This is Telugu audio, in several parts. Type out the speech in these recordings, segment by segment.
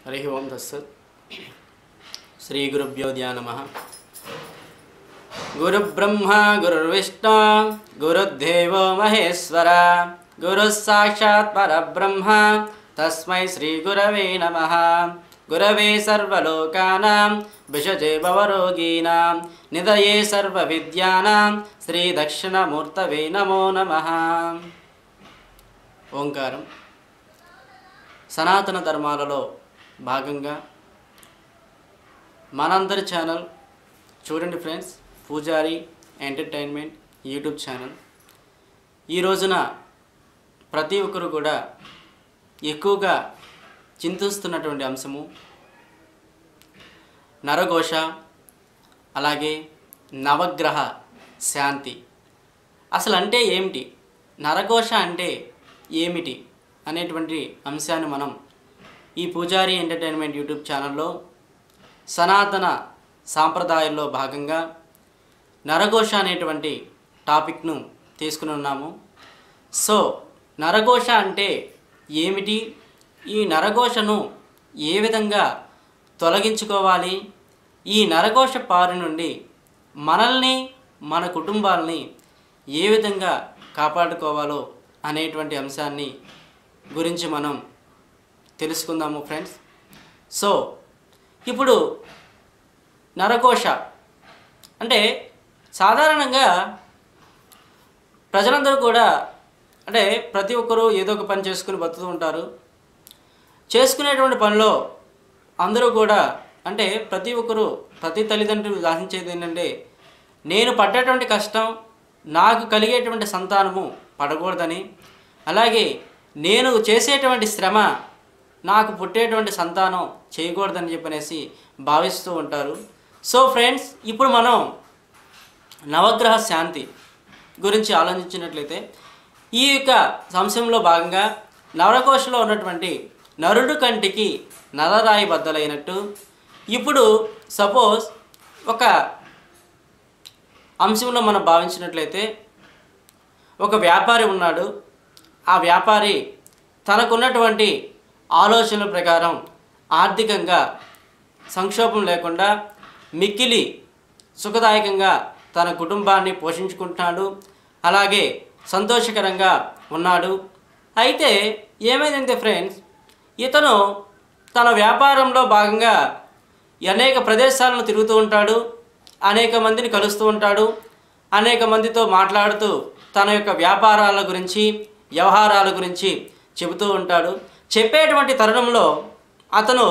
హరి ఓం తస్సత్ శ్రీ గురుభ్యో ధ్యానమ గురుబ్రహ్మ గురుర్విష్ణు గురుదేవో మహేశ్వర గురు సాక్షాత్ పరబ్రహ్మ తస్మై శ్రీ గురవే నమ గురవే సర్వలోకానాం విషజే భవరోగీనాం నిదయే సర్వవిద్యానాం శ్రీ దక్షిణమూర్తవే నమో నమః ఓంకారం సనాతన ధర్మాలలో భాగంగా మనందరి ఛానల్ చూడండి ఫ్రెండ్స్ పూజారి ఎంటర్టైన్మెంట్ యూట్యూబ్ ఛానల్ ఈ రోజున ప్రతి ఒక్కరు కూడా ఎక్కువగా చింతిస్తున్నటువంటి అంశము నరఘోష అలాగే నవగ్రహ శాంతి అసలు అంటే ఏమిటి నరఘోష అంటే ఏమిటి అనేటువంటి అంశాన్ని మనం ఈ పూజారి ఎంటర్టైన్మెంట్ యూట్యూబ్ ఛానల్లో సనాతన సాంప్రదాయంలో భాగంగా నరఘోష అనేటువంటి టాపిక్ను తీసుకుని ఉన్నాము సో నరఘోష అంటే ఏమిటి ఈ నరఘోషను ఏ విధంగా తొలగించుకోవాలి ఈ నరఘోష పారి నుండి మనల్ని మన కుటుంబాలని ఏ విధంగా కాపాడుకోవాలో అనేటువంటి అంశాన్ని గురించి మనం తెలుసుకుందాము ఫ్రెండ్స్ సో ఇప్పుడు నరకోశ అంటే సాధారణంగా ప్రజలందరూ కూడా అంటే ప్రతి ఒక్కరూ ఏదో ఒక పని చేసుకుని బతుకుతూ ఉంటారు చేసుకునేటువంటి పనిలో అందరూ కూడా అంటే ప్రతి ఒక్కరూ ప్రతి తల్లిదండ్రులు ఆశించేది ఏంటంటే నేను పడ్డటువంటి కష్టం నాకు కలిగేటువంటి సంతానము పడకూడదని అలాగే నేను చేసేటువంటి శ్రమ నాకు పుట్టేటువంటి సంతానం చేయకూడదని చెప్పనేసి భావిస్తూ ఉంటారు సో ఫ్రెండ్స్ ఇప్పుడు మనం నవగ్రహ శాంతి గురించి ఆలోచించినట్లయితే ఈ యొక్క అంశంలో భాగంగా నవరకోశలో ఉన్నటువంటి నరుడు కంటికి నరరాయి బద్దలైనట్టు ఇప్పుడు సపోజ్ ఒక అంశంలో మనం భావించినట్లయితే ఒక వ్యాపారి ఉన్నాడు ఆ వ్యాపారి తనకున్నటువంటి ఆలోచనల ప్రకారం ఆర్థికంగా సంక్షోభం లేకుండా మిక్కిలి సుఖదాయకంగా తన కుటుంబాన్ని పోషించుకుంటున్నాడు అలాగే సంతోషకరంగా ఉన్నాడు అయితే ఏమైందంటే ఫ్రెండ్స్ ఇతను తన వ్యాపారంలో భాగంగా అనేక ప్రదేశాలను తిరుగుతూ ఉంటాడు అనేక మందిని కలుస్తూ ఉంటాడు అనేక మందితో మాట్లాడుతూ తన యొక్క వ్యాపారాల గురించి వ్యవహారాల గురించి చెబుతూ ఉంటాడు చెప్పేటువంటి తరుణంలో అతను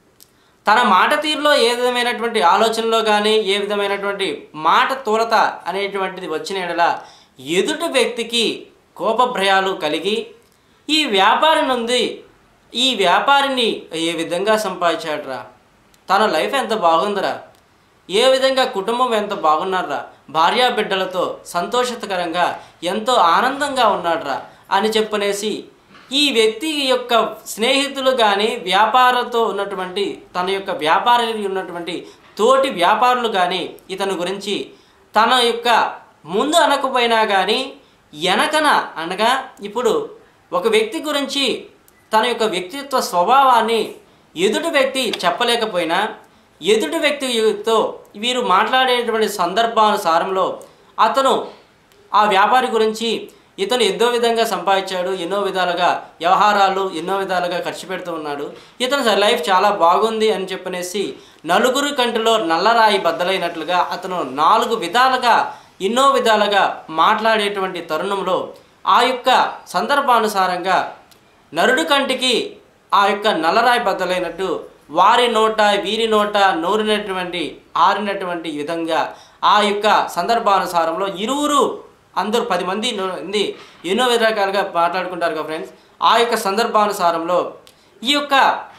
తన మాట తీరులో ఏ విధమైనటువంటి ఆలోచనలో కానీ ఏ విధమైనటువంటి మాట తూలత అనేటువంటిది వచ్చిన ఎడల ఎదుటి వ్యక్తికి కోపభ్రయాలు కలిగి ఈ వ్యాపారి నుండి ఈ వ్యాపారిని ఏ విధంగా సంపాదించాడురా తన లైఫ్ ఎంత బాగుందిరా ఏ విధంగా కుటుంబం ఎంత బాగున్నారా భార్యా బిడ్డలతో సంతోషకరంగా ఎంతో ఆనందంగా ఉన్నాడురా అని చెప్పనేసి ఈ వ్యక్తి యొక్క స్నేహితులు కానీ వ్యాపారంతో ఉన్నటువంటి తన యొక్క వ్యాపారి ఉన్నటువంటి తోటి వ్యాపారులు కానీ ఇతని గురించి తన యొక్క ముందు అనకపోయినా కానీ వెనకన అనగా ఇప్పుడు ఒక వ్యక్తి గురించి తన యొక్క వ్యక్తిత్వ స్వభావాన్ని ఎదుటి వ్యక్తి చెప్పలేకపోయినా ఎదుటి వ్యక్తితో వీరు మాట్లాడేటువంటి సందర్భానుసారంలో అతను ఆ వ్యాపారి గురించి ఇతను ఎన్నో విధంగా సంపాదించాడు ఎన్నో విధాలుగా వ్యవహారాలు ఎన్నో విధాలుగా ఖర్చు పెడుతూ ఉన్నాడు ఇతను లైఫ్ చాలా బాగుంది అని చెప్పనేసి నలుగురు కంటిలో నల్లరాయి బద్దలైనట్లుగా అతను నాలుగు విధాలుగా ఎన్నో విధాలుగా మాట్లాడేటువంటి తరుణంలో ఆ యొక్క సందర్భానుసారంగా నరుడు కంటికి ఆ యొక్క నల్లరాయి బద్దలైనట్టు వారి నోట వీరి నోట నూరినటువంటి ఆరినటువంటి విధంగా ఆ యొక్క సందర్భానుసారంలో ఇరువురు అందరూ పది మంది మంది ఎన్నో రకాలుగా మాట్లాడుకుంటారు కదా ఫ్రెండ్స్ ఆ యొక్క సందర్భానుసారంలో ఈ యొక్క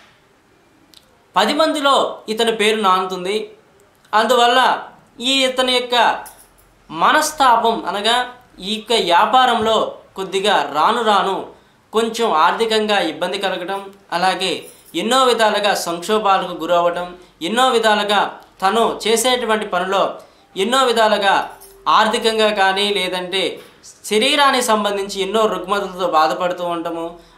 పది మందిలో ఇతని పేరు నానుతుంది అందువల్ల ఈ ఇతని యొక్క మనస్తాపం అనగా ఈ యొక్క వ్యాపారంలో కొద్దిగా రాను రాను కొంచెం ఆర్థికంగా ఇబ్బంది కలగడం అలాగే ఎన్నో విధాలుగా సంక్షోభాలకు గురవ్వడం ఎన్నో విధాలుగా తను చేసేటువంటి పనిలో ఎన్నో విధాలుగా ఆర్థికంగా కానీ లేదంటే శరీరానికి సంబంధించి ఎన్నో రుగ్మతలతో బాధపడుతూ ఉండటము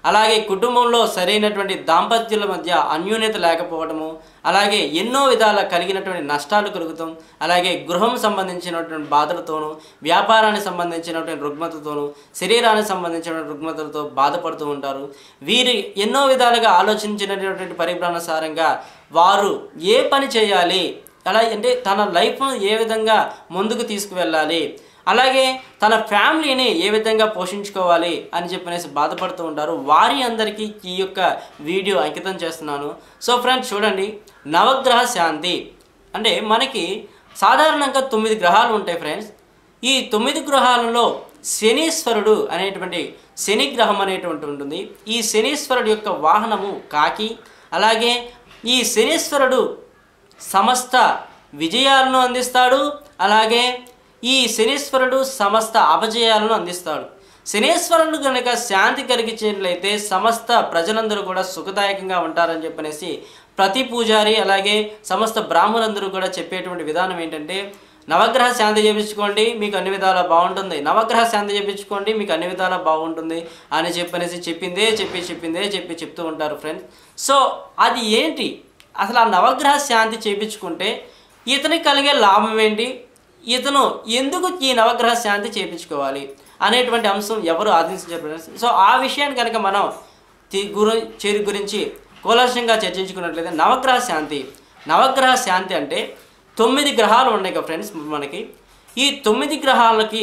అలాగే కుటుంబంలో సరైనటువంటి దాంపత్యుల మధ్య అన్యోన్యత లేకపోవడము అలాగే ఎన్నో విధాల కలిగినటువంటి నష్టాలు కలుగుతాం అలాగే గృహం సంబంధించినటువంటి బాధలతోనూ వ్యాపారానికి సంబంధించినటువంటి రుగ్మతతోనూ శరీరానికి సంబంధించినటువంటి రుగ్మతలతో బాధపడుతూ ఉంటారు వీరు ఎన్నో విధాలుగా ఆలోచించినటువంటి పరిభ్రమసారంగా వారు ఏ పని చేయాలి అలా అంటే తన లైఫ్ను ఏ విధంగా ముందుకు తీసుకువెళ్ళాలి అలాగే తన ఫ్యామిలీని ఏ విధంగా పోషించుకోవాలి అని చెప్పనేసి బాధపడుతూ ఉంటారు వారి అందరికీ ఈ యొక్క వీడియో అంకితం చేస్తున్నాను సో ఫ్రెండ్స్ చూడండి నవగ్రహ శాంతి అంటే మనకి సాధారణంగా తొమ్మిది గ్రహాలు ఉంటాయి ఫ్రెండ్స్ ఈ తొమ్మిది గ్రహాలలో శనీశ్వరుడు అనేటువంటి శని గ్రహం అనేటువంటి ఉంటుంది ఈ శనీశ్వరుడు యొక్క వాహనము కాకి అలాగే ఈ శనీశ్వరుడు సమస్త విజయాలను అందిస్తాడు అలాగే ఈ శనీశ్వరుడు సమస్త అపజయాలను అందిస్తాడు శనీశ్వరుడు కనుక శాంతి కలిగించినట్లయితే సమస్త ప్రజలందరూ కూడా సుఖదాయకంగా ఉంటారని చెప్పనేసి ప్రతి పూజారి అలాగే సమస్త బ్రాహ్మణులందరూ కూడా చెప్పేటువంటి విధానం ఏంటంటే నవగ్రహ శాంతి చేయించుకోండి మీకు అన్ని విధాలా బాగుంటుంది నవగ్రహ శాంతి చేయించుకోండి మీకు అన్ని విధాలా బాగుంటుంది అని చెప్పనేసి చెప్పిందే చెప్పి చెప్పిందే చెప్పి చెప్తూ ఉంటారు ఫ్రెండ్స్ సో అది ఏంటి అసలు ఆ నవగ్రహ శాంతి చేయించుకుంటే ఇతనికి కలిగే లాభం ఏంటి ఇతను ఎందుకు ఈ నవగ్రహ శాంతి చేయించుకోవాలి అనేటువంటి అంశం ఎవరు ఆదించారు సో ఆ విషయాన్ని కనుక మనం తి- గురు చేరి గురించి కూలర్షంగా చర్చించుకున్నట్లయితే నవగ్రహ శాంతి నవగ్రహ శాంతి అంటే తొమ్మిది గ్రహాలు ఉన్నాయి కదా ఫ్రెండ్స్ మనకి ఈ తొమ్మిది గ్రహాలకి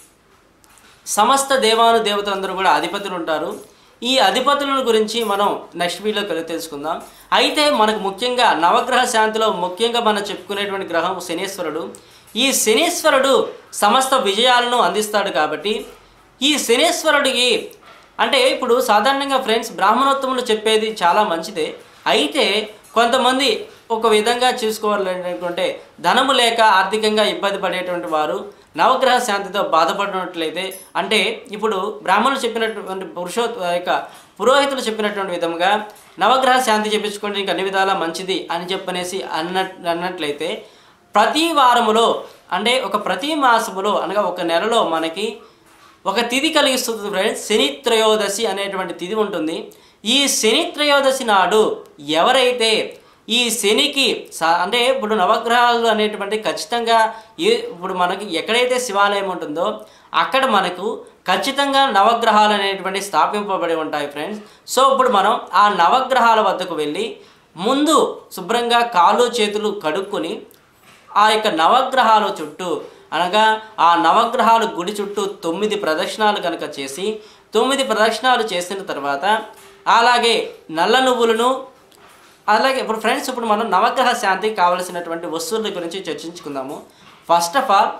సమస్త దేవాను దేవతలందరూ కూడా అధిపతులు ఉంటారు ఈ అధిపతుల గురించి మనం నెక్స్ట్ వీడియోలో కలిసి తెలుసుకుందాం అయితే మనకు ముఖ్యంగా నవగ్రహ శాంతిలో ముఖ్యంగా మనం చెప్పుకునేటువంటి గ్రహం శనీశ్వరుడు ఈ శనీశ్వరుడు సమస్త విజయాలను అందిస్తాడు కాబట్టి ఈ శనీశ్వరుడికి అంటే ఇప్పుడు సాధారణంగా ఫ్రెండ్స్ బ్రాహ్మణోత్తములు చెప్పేది చాలా మంచిదే అయితే కొంతమంది ఒక విధంగా చూసుకోవాలనుకుంటే ధనము లేక ఆర్థికంగా ఇబ్బంది పడేటువంటి వారు నవగ్రహ శాంతితో బాధపడినట్లయితే అంటే ఇప్పుడు బ్రాహ్మణులు చెప్పినటువంటి పురుషో యొక్క పురోహితులు చెప్పినటువంటి విధంగా నవగ్రహ శాంతి చెప్పించుకోండి ఇంకా అన్ని విధాలా మంచిది అని చెప్పనేసి అన్న అన్నట్లయితే ప్రతి వారములో అంటే ఒక ప్రతి మాసములో అనగా ఒక నెలలో మనకి ఒక తిథి కలిగిస్తుంది ఫ్రెండ్స్ శని త్రయోదశి అనేటువంటి తిథి ఉంటుంది ఈ శని త్రయోదశి నాడు ఎవరైతే ఈ శనికి సా- అంటే ఇప్పుడు నవగ్రహాలు అనేటువంటి ఖచ్చితంగా ఏ ఇప్పుడు మనకి ఎక్కడైతే శివాలయం ఉంటుందో అక్కడ మనకు ఖచ్చితంగా నవగ్రహాలు అనేటువంటి స్థాపింపబడి ఉంటాయి ఫ్రెండ్స్ సో ఇప్పుడు మనం ఆ నవగ్రహాల వద్దకు వెళ్ళి ముందు శుభ్రంగా కాళ్ళు చేతులు కడుక్కొని ఆ యొక్క నవగ్రహాల చుట్టూ అనగా ఆ నవగ్రహాలు గుడి చుట్టూ తొమ్మిది ప్రదక్షిణాలు కనుక చేసి తొమ్మిది ప్రదక్షిణాలు చేసిన తర్వాత అలాగే నల్ల నువ్వులను అలాగే ఇప్పుడు ఫ్రెండ్స్ ఇప్పుడు మనం నవగ్రహ శాంతికి కావలసినటువంటి వస్తువుల గురించి చర్చించుకుందాము ఫస్ట్ ఆఫ్ ఆల్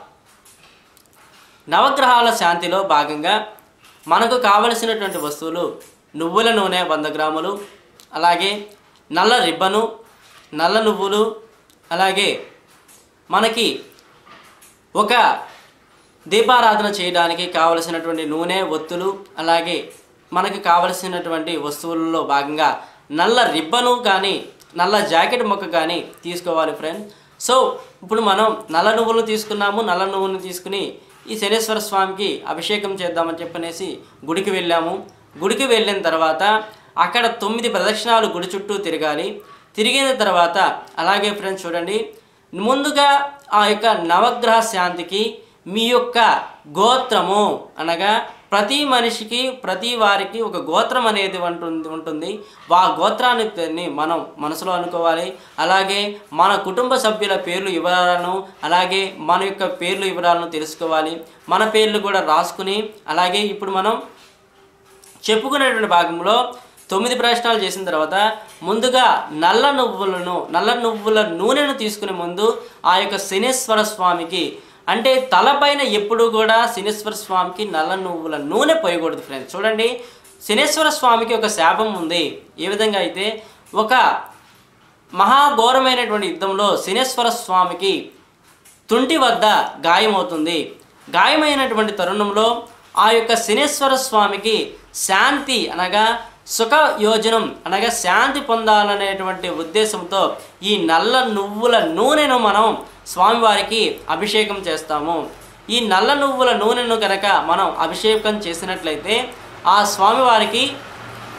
నవగ్రహాల శాంతిలో భాగంగా మనకు కావలసినటువంటి వస్తువులు నువ్వుల నూనె వంద గ్రాములు అలాగే నల్ల రిబ్బను నల్ల నువ్వులు అలాగే మనకి ఒక దీపారాధన చేయడానికి కావలసినటువంటి నూనె ఒత్తులు అలాగే మనకి కావలసినటువంటి వస్తువులలో భాగంగా నల్ల రిబ్బను కానీ నల్ల జాకెట్ మొక్క కానీ తీసుకోవాలి ఫ్రెండ్ సో ఇప్పుడు మనం నల్ల నువ్వులు తీసుకున్నాము నల్ల నువ్వులను తీసుకుని ఈ శనేశ్వర స్వామికి అభిషేకం చేద్దామని చెప్పనేసి గుడికి వెళ్ళాము గుడికి వెళ్ళిన తర్వాత అక్కడ తొమ్మిది ప్రదక్షిణాలు గుడి చుట్టూ తిరగాలి తిరిగిన తర్వాత అలాగే ఫ్రెండ్స్ చూడండి ముందుగా ఆ యొక్క నవగ్రహ శాంతికి మీ యొక్క గోత్రము అనగా ప్రతి మనిషికి ప్రతి వారికి ఒక గోత్రం అనేది ఉంటుంది ఉంటుంది ఆ గోత్రాన్ని మనం మనసులో అనుకోవాలి అలాగే మన కుటుంబ సభ్యుల పేర్లు వివరాలను అలాగే మన యొక్క పేర్లు వివరాలను తెలుసుకోవాలి మన పేర్లు కూడా రాసుకుని అలాగే ఇప్పుడు మనం చెప్పుకునేటువంటి భాగంలో తొమ్మిది ప్రశ్నలు చేసిన తర్వాత ముందుగా నల్ల నువ్వులను నల్ల నువ్వుల నూనెను తీసుకునే ముందు ఆ యొక్క శనేశ్వర స్వామికి అంటే తలపైన ఎప్పుడు కూడా శనేశ్వర స్వామికి నల్ల నువ్వుల నూనె పోయకూడదు ఫ్రెండ్స్ చూడండి శనేశ్వర స్వామికి ఒక శాపం ఉంది ఏ విధంగా అయితే ఒక మహాఘోరమైనటువంటి యుద్ధంలో శనేశ్వర స్వామికి తుంటి వద్ద గాయమవుతుంది గాయమైనటువంటి తరుణంలో ఆ యొక్క శనేశ్వర స్వామికి శాంతి అనగా సుఖ యోజనం అనగా శాంతి పొందాలనేటువంటి ఉద్దేశంతో ఈ నల్ల నువ్వుల నూనెను మనం స్వామివారికి అభిషేకం చేస్తాము ఈ నల్ల నువ్వుల నూనెను కనుక మనం అభిషేకం చేసినట్లయితే ఆ స్వామివారికి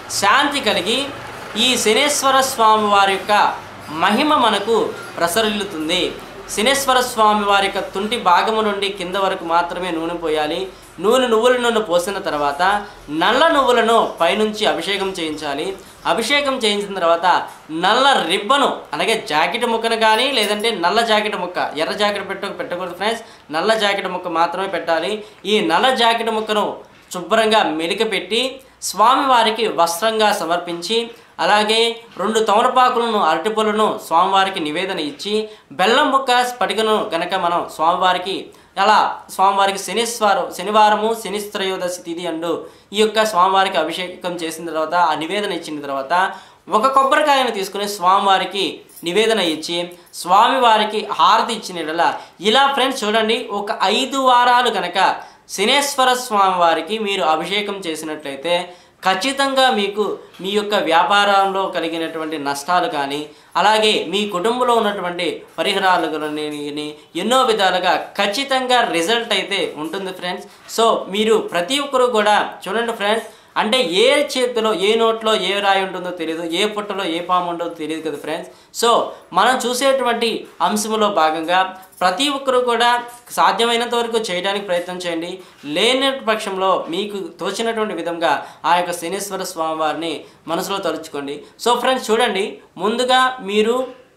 శాంతి కలిగి ఈ శనేశ్వర స్వామి వారి యొక్క మహిమ మనకు ప్రసరిల్లుతుంది శనేశ్వర స్వామి వారి యొక్క తుంటి భాగము నుండి కింద వరకు మాత్రమే నూనె పోయాలి నూనె నువ్వుల నూనె పోసిన తర్వాత నల్ల నువ్వులను పైనుంచి అభిషేకం చేయించాలి అభిషేకం చేయించిన తర్వాత నల్ల రిబ్బను అలాగే జాకెట్ ముక్కను కానీ లేదంటే నల్ల జాకెట్ ముక్క ఎర్ర జాకెట్ పెట్ట పెట్టకూడదు ఫ్రెండ్స్ నల్ల జాకెట్ ముక్క మాత్రమే పెట్టాలి ఈ నల్ల జాకెట్ ముక్కను శుభ్రంగా మెలికపెట్టి స్వామివారికి వస్త్రంగా సమర్పించి అలాగే రెండు తమలపాకులను అరటిపొలను స్వామివారికి నివేదన ఇచ్చి బెల్లం ముక్క స్ఫటికను గనక మనం స్వామివారికి అలా స్వామివారికి శనివారం శనివారము శనిస్త్రయోదశి తిథి అండు ఈ యొక్క స్వామివారికి అభిషేకం చేసిన తర్వాత ఆ నివేదన ఇచ్చిన తర్వాత ఒక కొబ్బరికాయను తీసుకుని స్వామివారికి నివేదన ఇచ్చి స్వామివారికి హారతి ఇచ్చిన యెడల ఇలా ఫ్రెండ్స్ చూడండి ఒక ఐదు వారాలు గనక శనేశ్వర స్వామి వారికి మీరు అభిషేకం చేసినట్లయితే ఖచ్చితంగా మీకు మీ యొక్క వ్యాపారంలో కలిగినటువంటి నష్టాలు కానీ అలాగే మీ కుటుంబంలో ఉన్నటువంటి పరిహారాలు కానీ ఎన్నో విధాలుగా ఖచ్చితంగా రిజల్ట్ అయితే ఉంటుంది ఫ్రెండ్స్ సో మీరు ప్రతి ఒక్కరూ కూడా చూడండి ఫ్రెండ్స్ అంటే ఏ చేతిలో ఏ నోట్లో ఏ రాయి ఉంటుందో తెలియదు ఏ పుట్టలో ఏ పాము ఉంటుందో తెలియదు కదా ఫ్రెండ్స్ సో మనం చూసేటువంటి అంశంలో భాగంగా ప్రతి ఒక్కరూ కూడా సాధ్యమైనంత వరకు చేయడానికి ప్రయత్నం చేయండి లేని పక్షంలో మీకు తోచినటువంటి విధంగా ఆ యొక్క శనీశ్వర స్వామి వారిని మనసులో తలుచుకోండి సో ఫ్రెండ్స్ చూడండి ముందుగా మీరు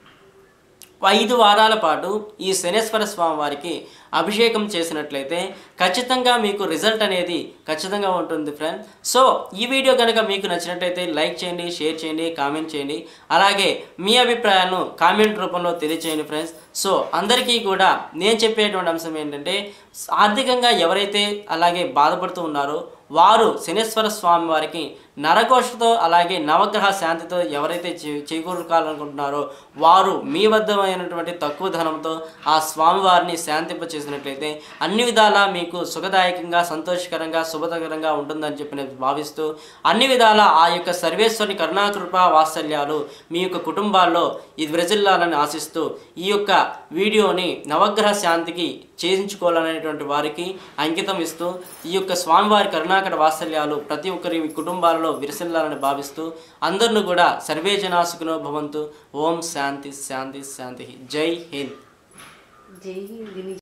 ఐదు వారాల పాటు ఈ శనేశ్వర స్వామి వారికి అభిషేకం చేసినట్లయితే ఖచ్చితంగా మీకు రిజల్ట్ అనేది ఖచ్చితంగా ఉంటుంది ఫ్రెండ్ సో ఈ వీడియో కనుక మీకు నచ్చినట్లయితే లైక్ చేయండి షేర్ చేయండి కామెంట్ చేయండి అలాగే మీ అభిప్రాయాలను కామెంట్ రూపంలో తెలియచేయండి ఫ్రెండ్స్ సో అందరికీ కూడా నేను చెప్పేటువంటి అంశం ఏంటంటే ఆర్థికంగా ఎవరైతే అలాగే బాధపడుతూ ఉన్నారో వారు శనేశ్వర స్వామి వారికి నరఘోషతో అలాగే నవగ్రహ శాంతితో ఎవరైతే చే- చేకూరుకోవాలనుకుంటున్నారో వారు మీ వద్దమైనటువంటి తక్కువ ధనంతో ఆ స్వామివారిని శాంతింప చేసినట్లయితే అన్ని విధాలా మీకు సుఖదాయకంగా సంతోషకరంగా శుభకరంగా ఉంటుందని చెప్పి నేను భావిస్తూ అన్ని విధాలా ఆ యొక్క సర్వేశ్వరుని కరుణాకృప వాత్సల్యాలు మీ యొక్క కుటుంబాల్లో ఇది విరజిల్లాలని ఆశిస్తూ ఈ యొక్క వీడియోని నవగ్రహ శాంతికి చేయించుకోవాలనేటువంటి వారికి అంకితం ఇస్తూ ఈ యొక్క స్వామివారి కరుణాకర వాత్సల్యాలు ప్రతి ఒక్కరి కుటుంబాలలో విరసిల్లాలని భావిస్తూ అందరిని కూడా సర్వే జనాసుకునో భవంతు ఓం శాంతి శాంతి శాంతి జై హింద్ జై హింద్